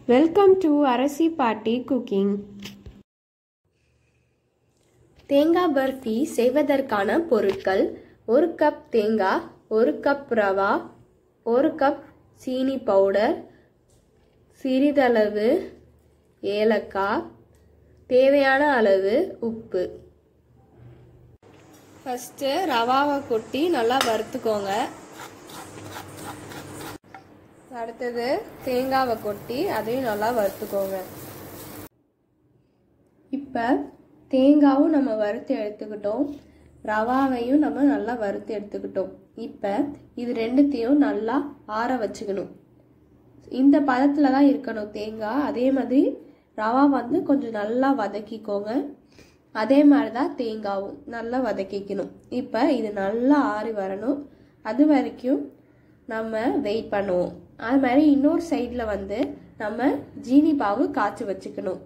Welcome to அரசி பாட்டி cooking தேங்காய் பர்ஃபி செய்வதற்கான பொருட்கள் ஒரு கப் தேங்காய் ஒரு கப் ரவா ஒரு கப் சீனி பவுடர் சிறிதளவு ஏலக்காய் தேவையான அளவு உப்பு ஃபஸ்ட்டு ரவாவை கொட்டி நல்லா வறுத்துக்கோங்க அடுத்தது தேங்காவை கொட்டி அதையும் நல்லா வறுத்துக்கோங்க இப்போ தேங்காவும் நம்ம வறுத்து எடுத்துக்கிட்டோம் ரவாவையும் நம்ம நல்லா வறுத்து எடுத்துக்கிட்டோம் இப்போ இது ரெண்டுத்தையும் நல்லா ஆற வச்சுக்கணும் இந்த பதத்தில் தான் இருக்கணும் தேங்காய் அதே மாதிரி ரவா வந்து கொஞ்சம் நல்லா வதக்கிக்கோங்க அதே மாதிரி தான் தேங்காவும் நல்லா வதக்கிக்கணும் இப்போ இது நல்லா ஆறி வரணும் அது வரைக்கும் நம்ம வெயிட் பண்ணுவோம் அது மாதிரி இன்னொரு சைடில் வந்து நம்ம ஜீனி பாவு காய்ச்சி வச்சுக்கணும்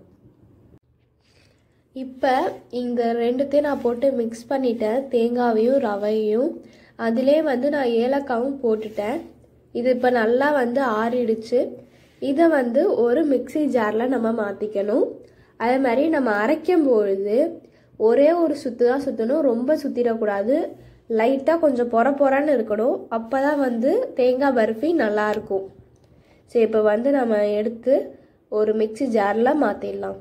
இப்போ இந்த ரெண்டுத்தையும் நான் போட்டு மிக்ஸ் பண்ணிட்டேன் தேங்காவையும் ரவையும் அதிலே வந்து நான் ஏலக்காவும் போட்டுட்டேன் இது இப்போ நல்லா வந்து ஆறிடுச்சு இதை வந்து ஒரு மிக்சி ஜாரில் நம்ம மாற்றிக்கணும் அதே மாதிரி நம்ம அரைக்கும் பொழுது ஒரே ஒரு சுற்று தான் சுற்றணும் ரொம்ப சுற்றிடக்கூடாது லைட்டாக கொஞ்சம் பொற பொறன்னு இருக்கணும் அப்போ தான் வந்து தேங்காய் பர்ஃபி நல்லாயிருக்கும் சரி இப்போ வந்து நம்ம எடுத்து ஒரு மிக்சி ஜாரில் மாற்றிடலாம்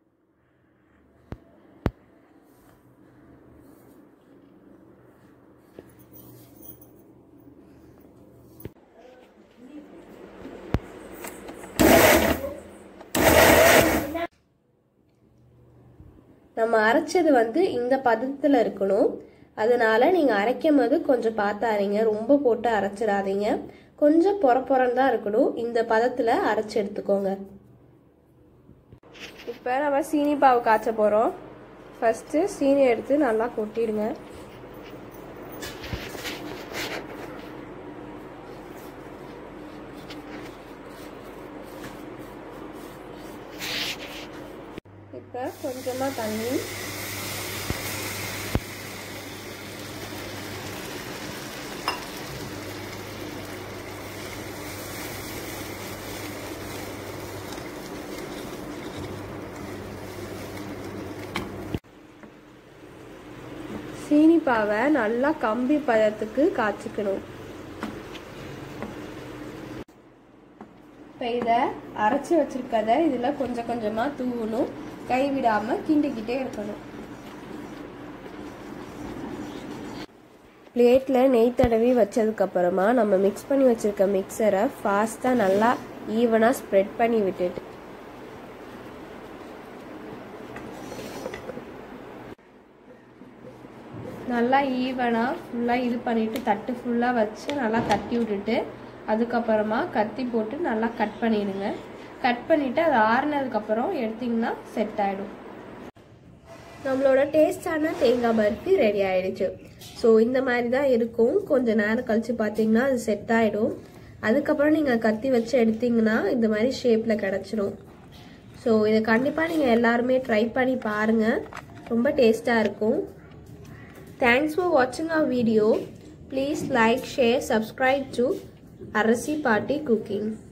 நம்ம அரைச்சது வந்து இந்த பதத்தில் இருக்கணும் அதனால நீங்கள் அரைக்கும் போது கொஞ்சம் பார்த்து அரைங்க ரொம்ப போட்டு அரைச்சிடாதீங்க கொஞ்சம் பொற பொறன்னு தான் இருக்கணும் இந்த பதத்தில் அரைச்சி எடுத்துக்கோங்க இப்போ நம்ம சீனி பாவு காய்ச்ச போகிறோம் ஃபஸ்ட்டு சீனி எடுத்து நல்லா கொட்டிடுங்க இப்போ கொஞ்சமாக தண்ணி சீனிப்பாவை நல்லா கம்பி பதத்துக்கு காய்ச்சிக்கணும் இப்போ இதை அரைச்சி வச்சிருக்கத இதில் கொஞ்சம் கொஞ்சமாக தூவணும் கை விடாமல் கிண்டிக்கிட்டே இருக்கணும் பிளேட்டில் நெய் தடவி வச்சதுக்கப்புறமா நம்ம மிக்ஸ் பண்ணி வச்சுருக்க மிக்சரை ஃபாஸ்ட்டாக நல்லா ஈவனாக ஸ்ப்ரெட் பண்ணி விட்டுட்டு நல்லா ஈவனாக ஃபுல்லாக இது பண்ணிவிட்டு தட்டு ஃபுல்லாக வச்சு நல்லா தட்டி விட்டுட்டு அதுக்கப்புறமா கத்தி போட்டு நல்லா கட் பண்ணிடுங்க கட் பண்ணிவிட்டு அது ஆறுனதுக்கப்புறம் எடுத்திங்கன்னா செட் ஆகிடும் நம்மளோட டேஸ்டான தேங்காய் பர்ஃபி ரெடி ஆயிடுச்சு ஸோ இந்த மாதிரி தான் இருக்கும் கொஞ்சம் நேரம் கழித்து பார்த்தீங்கன்னா அது செட் ஆகிடும் அதுக்கப்புறம் நீங்கள் கத்தி வச்சு எடுத்தீங்கன்னா இந்த மாதிரி ஷேப்பில் கிடச்சிரும் ஸோ இதை கண்டிப்பாக நீங்கள் எல்லாருமே ட்ரை பண்ணி பாருங்கள் ரொம்ப டேஸ்ட்டாக இருக்கும் Thanks for watching our video. Please like, share, subscribe to Arasi Party Cooking.